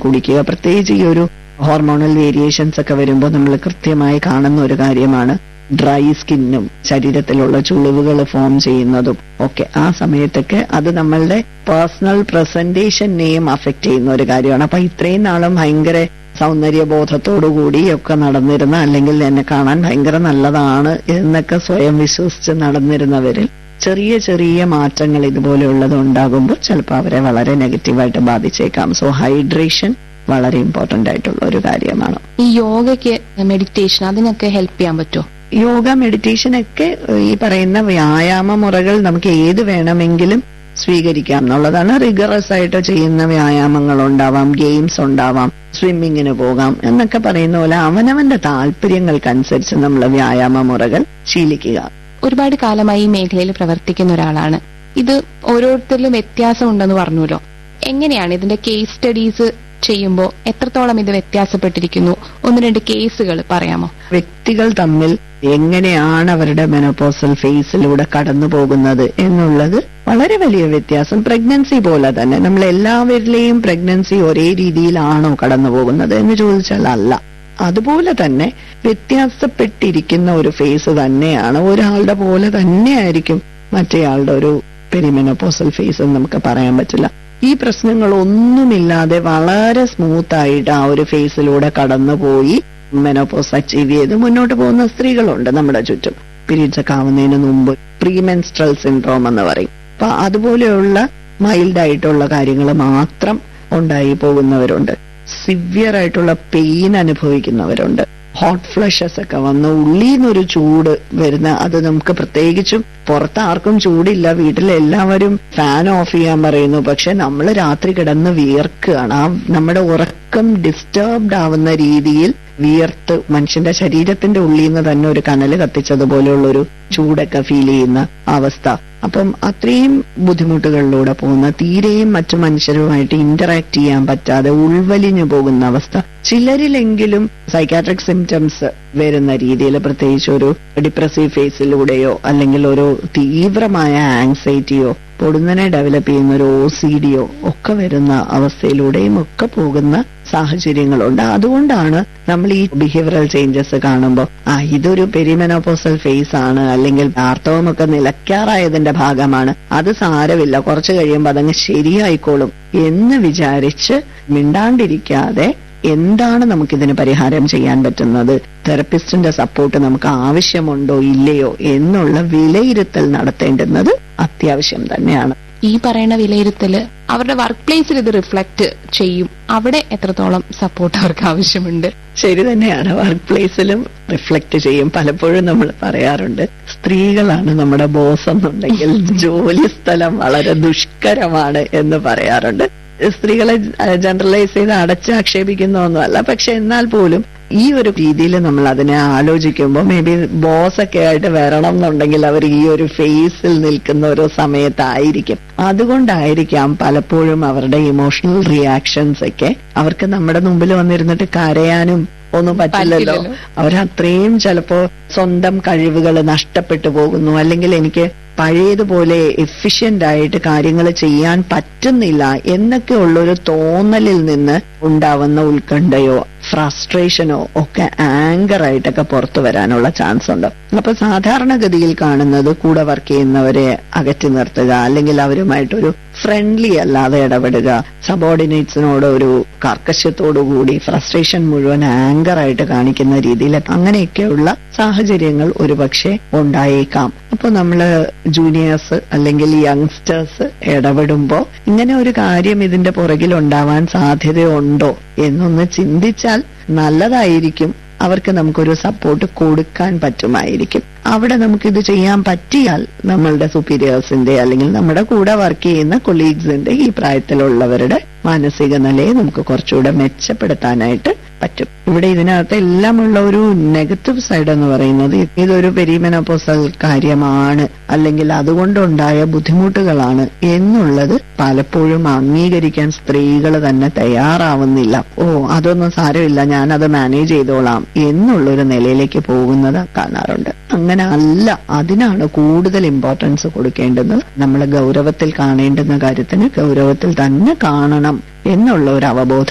കുടിക്കുക പ്രത്യേകിച്ച് ഈ ഒരു ഹോർമോണൽ വേരിയേഷൻസ് ഒക്കെ വരുമ്പോൾ നമ്മൾ കൃത്യമായി കാണുന്ന ഒരു കാര്യമാണ് ഡ്രൈ സ്കിന്നും ശരീരത്തിലുള്ള ചുളിവുകൾ ഫോം ചെയ്യുന്നതും ഒക്കെ ആ സമയത്തൊക്കെ അത് നമ്മളുടെ പേഴ്സണൽ പ്രസന്റേഷനെയും അഫക്റ്റ് ചെയ്യുന്ന ഒരു കാര്യമാണ് അപ്പൊ ഇത്രയും നാളും ഭയങ്കര സൗന്ദര്യബോധത്തോടുകൂടി ഒക്കെ നടന്നിരുന്ന അല്ലെങ്കിൽ എന്നെ കാണാൻ ഭയങ്കര നല്ലതാണ് എന്നൊക്കെ സ്വയം വിശ്വസിച്ച് നടന്നിരുന്നവരിൽ ചെറിയ ചെറിയ മാറ്റങ്ങൾ ഇതുപോലെയുള്ളത് ഉണ്ടാകുമ്പോൾ ചിലപ്പോൾ അവരെ വളരെ നെഗറ്റീവായിട്ട് ബാധിച്ചേക്കാം സോ ഹൈഡ്രേഷൻ വളരെ ഇമ്പോർട്ടന്റ് ആയിട്ടുള്ള ഒരു കാര്യമാണ് ഈ യോഗയ്ക്ക് മെഡിറ്റേഷൻ അതിനൊക്കെ ഹെൽപ്പ് ചെയ്യാൻ പറ്റുമോ യോഗ മെഡിറ്റേഷൻ ഒക്കെ ഈ പറയുന്ന വ്യായാമ മുറകൾ നമുക്ക് ഏത് വേണമെങ്കിലും സ്വീകരിക്കാം എന്നുള്ളതാണ് റിഗറസ് ആയിട്ട് ചെയ്യുന്ന വ്യായാമങ്ങൾ ഉണ്ടാവാം ഗെയിംസ് ഉണ്ടാവാം സ്വിമ്മിങ്ങിന് പോകാം എന്നൊക്കെ പറയുന്ന പോലെ അവനവന്റെ താല്പര്യങ്ങൾക്കനുസരിച്ച് നമ്മൾ വ്യായാമ മുറകൾ ശീലിക്കുക ഒരുപാട് കാലമായി ഈ മേഖലയിൽ പ്രവർത്തിക്കുന്ന ഒരാളാണ് ഇത് ഓരോരുത്തരിലും വ്യത്യാസം ഉണ്ടെന്ന് പറഞ്ഞല്ലോ എങ്ങനെയാണ് ഇതിന്റെ കേസ് സ്റ്റഡീസ് ചെയ്യുമ്പോൾ എത്രത്തോളം ഇത് വ്യത്യാസപ്പെട്ടിരിക്കുന്നു ഒന്ന് രണ്ട് കേസുകൾ പറയാമോ വ്യക്തികൾ തമ്മിൽ എങ്ങനെയാണ് അവരുടെ മെനോപോസൽ ഫേസിലൂടെ കടന്നു പോകുന്നത് എന്നുള്ളത് വളരെ വലിയ വ്യത്യാസം പ്രഗ്നൻസി പോലെ തന്നെ നമ്മൾ എല്ലാവരിലെയും പ്രഗ്നൻസി ഒരേ രീതിയിലാണോ കടന്നു പോകുന്നത് എന്ന് ചോദിച്ചാൽ അല്ല അതുപോലെ തന്നെ വ്യത്യാസപ്പെട്ടിരിക്കുന്ന ഒരു ഫേസ് തന്നെയാണ് ഒരാളുടെ പോലെ തന്നെയായിരിക്കും മറ്റേയാളുടെ ഒരു പെരിമെനോപോസൽ ഫേസ് എന്ന് നമുക്ക് പറയാൻ പറ്റില്ല ഈ പ്രശ്നങ്ങളൊന്നുമില്ലാതെ വളരെ സ്മൂത്ത് ആയിട്ട് ആ ഒരു ഫേസിലൂടെ കടന്നുപോയി മെനോപോസ് അച്ചീവ് ചെയ്ത് മുന്നോട്ട് പോകുന്ന സ്ത്രീകളുണ്ട് നമ്മുടെ ചുറ്റും പീരീഡ്സ് ഒക്കെ ആവുന്നതിന് മുമ്പ് പ്രീമെൻസ്ട്രൽ സിൻഡ്രോം എന്ന് പറയും അപ്പൊ അതുപോലെയുള്ള മൈൽഡ് ആയിട്ടുള്ള കാര്യങ്ങൾ മാത്രം ഉണ്ടായി പോകുന്നവരുണ്ട് സിവിയർ ആയിട്ടുള്ള പെയിൻ അനുഭവിക്കുന്നവരുണ്ട് ഹോട്ട് ഫ്ലഷസ് ഒക്കെ വന്ന് ഉള്ളിന്നൊരു ചൂട് വരുന്ന അത് നമുക്ക് പ്രത്യേകിച്ചും പുറത്ത് ആർക്കും ചൂടില്ല വീട്ടിൽ എല്ലാവരും ഫാൻ ഓഫ് ചെയ്യാൻ പറയുന്നു പക്ഷെ നമ്മൾ രാത്രി കിടന്ന് വിയർക്കുകയാണ് ആ നമ്മുടെ ഉറക്കം ഡിസ്റ്റർബ്ഡ് ആവുന്ന രീതിയിൽ വിയർത്ത് മനുഷ്യന്റെ ശരീരത്തിന്റെ ഉള്ളിൽ നിന്ന് തന്നെ ഒരു കനല് കത്തിച്ചതുപോലെയുള്ള ഒരു ചൂടൊക്കെ ഫീൽ ചെയ്യുന്ന അവസ്ഥ അപ്പം അത്രയും ബുദ്ധിമുട്ടുകളിലൂടെ പോകുന്ന തീരെയും മറ്റു മനുഷ്യരുമായിട്ട് ഇന്ററാക്ട് ചെയ്യാൻ പറ്റാതെ ഉൾവലിഞ്ഞു പോകുന്ന അവസ്ഥ ചിലരിലെങ്കിലും സൈക്കാട്രിക് സിംറ്റംസ് വരുന്ന രീതിയിൽ പ്രത്യേകിച്ച് ഒരു ഡിപ്രസീവ് ഫേസിലൂടെയോ അല്ലെങ്കിൽ ഒരു തീവ്രമായ ആങ്സൈറ്റിയോ പൊടുന്നനെ ഡെവലപ്പ് ചെയ്യുന്ന ഒരു ഒ സി ഡിയോ ഒക്കെ വരുന്ന അവസ്ഥയിലൂടെയും ഒക്കെ പോകുന്ന സാഹചര്യങ്ങളുണ്ട് അതുകൊണ്ടാണ് നമ്മൾ ഈ ബിഹേവിയറൽ ചേഞ്ചസ് കാണുമ്പോൾ ആ ഇതൊരു പെരിമെനോപോസൽ ഫേസ് ആണ് അല്ലെങ്കിൽ ആർത്തവമൊക്കെ നിലയ്ക്കാറായതിന്റെ ഭാഗമാണ് അത് സാരമില്ല കുറച്ചു കഴിയുമ്പോൾ അതങ്ങ് ശരിയായിക്കോളും എന്ന് വിചാരിച്ച് മിണ്ടാണ്ടിരിക്കാതെ എന്താണ് നമുക്കിതിന് പരിഹാരം ചെയ്യാൻ പറ്റുന്നത് തെറപ്പിസ്റ്റിന്റെ സപ്പോർട്ട് നമുക്ക് ആവശ്യമുണ്ടോ ഇല്ലയോ എന്നുള്ള വിലയിരുത്തൽ നടത്തേണ്ടുന്നത് അത്യാവശ്യം തന്നെയാണ് ഈ പറയുന്ന വിലയിരുത്തല് അവരുടെ വർക്ക് പ്ലേസിൽ ഇത് റിഫ്ലക്ട് ചെയ്യും അവിടെ എത്രത്തോളം സപ്പോർട്ട് അവർക്ക് ആവശ്യമുണ്ട് ശരി തന്നെയാണ് വർക്ക് പ്ലേസിലും റിഫ്ലക്ട് ചെയ്യും പലപ്പോഴും നമ്മൾ പറയാറുണ്ട് സ്ത്രീകളാണ് നമ്മുടെ ബോസ് എന്നുണ്ടെങ്കിൽ ജോലി സ്ഥലം വളരെ ദുഷ്കരമാണ് എന്ന് പറയാറുണ്ട് സ്ത്രീകളെ ജനറലൈസ് ചെയ്ത് അടച്ചാക്ഷേപിക്കുന്ന ഒന്നുമല്ല പക്ഷെ എന്നാൽ പോലും ഈ ഒരു രീതിയിൽ നമ്മൾ അതിനെ ആലോചിക്കുമ്പോൾ മേ ബി ബോസ് ഒക്കെ ആയിട്ട് വരണം എന്നുണ്ടെങ്കിൽ അവർ ഈ ഒരു ഫേസിൽ നിൽക്കുന്ന ഒരു സമയത്തായിരിക്കും അതുകൊണ്ടായിരിക്കാം പലപ്പോഴും അവരുടെ ഇമോഷണൽ റിയാക്ഷൻസ് ഒക്കെ അവർക്ക് നമ്മുടെ മുമ്പിൽ വന്നിരുന്നിട്ട് കരയാനും ഒന്നും പറ്റില്ലല്ലോ അവരത്രയും ചിലപ്പോ സ്വന്തം കഴിവുകൾ നഷ്ടപ്പെട്ടു പോകുന്നു അല്ലെങ്കിൽ എനിക്ക് പഴയതുപോലെ എഫിഷ്യന്റ് ആയിട്ട് കാര്യങ്ങൾ ചെയ്യാൻ പറ്റുന്നില്ല എന്നൊക്കെ ഉള്ളൊരു തോന്നലിൽ നിന്ന് ഉണ്ടാവുന്ന ഉത്കണ്ഠയോ ഫ്രസ്ട്രേഷനോ ഒക്കെ ആങ്കർ ആയിട്ടൊക്കെ പുറത്തു വരാനുള്ള ചാൻസ് ഉണ്ട് അപ്പൊ സാധാരണഗതിയിൽ കാണുന്നത് കൂടെ വർക്ക് ചെയ്യുന്നവരെ അകറ്റി നിർത്തുക അല്ലെങ്കിൽ അവരുമായിട്ടൊരു ഫ്രണ്ട്ലി അല്ലാതെ ഇടപെടുക സബോർഡിനേറ്റ്സിനോട് ഒരു കർക്കശ്യത്തോടുകൂടി ഫ്രസ്ട്രേഷൻ മുഴുവൻ ആങ്കർ ആയിട്ട് കാണിക്കുന്ന രീതിയിൽ അങ്ങനെയൊക്കെയുള്ള സാഹചര്യങ്ങൾ ഒരുപക്ഷെ ഉണ്ടായേക്കാം അപ്പൊ നമ്മള് ജൂനിയേഴ്സ് അല്ലെങ്കിൽ യങ്സ്റ്റേഴ്സ് ഇടപെടുമ്പോ ഇങ്ങനെ ഒരു കാര്യം ഇതിന്റെ പുറകിൽ ഉണ്ടാവാൻ സാധ്യതയുണ്ടോ എന്നൊന്ന് ചിന്തിച്ചാൽ നല്ലതായിരിക്കും അവർക്ക് നമുക്കൊരു സപ്പോർട്ട് കൊടുക്കാൻ പറ്റുമായിരിക്കും അവിടെ നമുക്കിത് ചെയ്യാൻ പറ്റിയാൽ നമ്മളുടെ സുപ്പീരിയേഴ്സിന്റെ അല്ലെങ്കിൽ നമ്മുടെ കൂടെ വർക്ക് ചെയ്യുന്ന കൊളീഗ്സിന്റെ ഈ പ്രായത്തിലുള്ളവരുടെ മാനസിക നിലയെ നമുക്ക് കുറച്ചുകൂടെ മെച്ചപ്പെടുത്താനായിട്ട് പറ്റും ഇവിടെ ഇതിനകത്ത് എല്ലാമുള്ള ഒരു നെഗറ്റീവ് സൈഡ് എന്ന് പറയുന്നത് ഇതൊരു പെരിമെനോപോസൽ കാര്യമാണ് അല്ലെങ്കിൽ അതുകൊണ്ടുണ്ടായ ബുദ്ധിമുട്ടുകളാണ് എന്നുള്ളത് പലപ്പോഴും അംഗീകരിക്കാൻ സ്ത്രീകൾ തന്നെ തയ്യാറാവുന്നില്ല ഓ അതൊന്നും സാരമില്ല ഞാൻ അത് മാനേജ് ചെയ്തോളാം എന്നുള്ളൊരു നിലയിലേക്ക് പോകുന്നത് കാണാറുണ്ട് അങ്ങനെ അല്ല അതിനാണ് കൂടുതൽ ഇമ്പോർട്ടൻസ് കൊടുക്കേണ്ടത് നമ്മൾ ഗൗരവത്തിൽ കാണേണ്ടുന്ന കാര്യത്തിന് ഗൗരവത്തിൽ തന്നെ കാണണം എന്നുള്ള ഒരു അവബോധം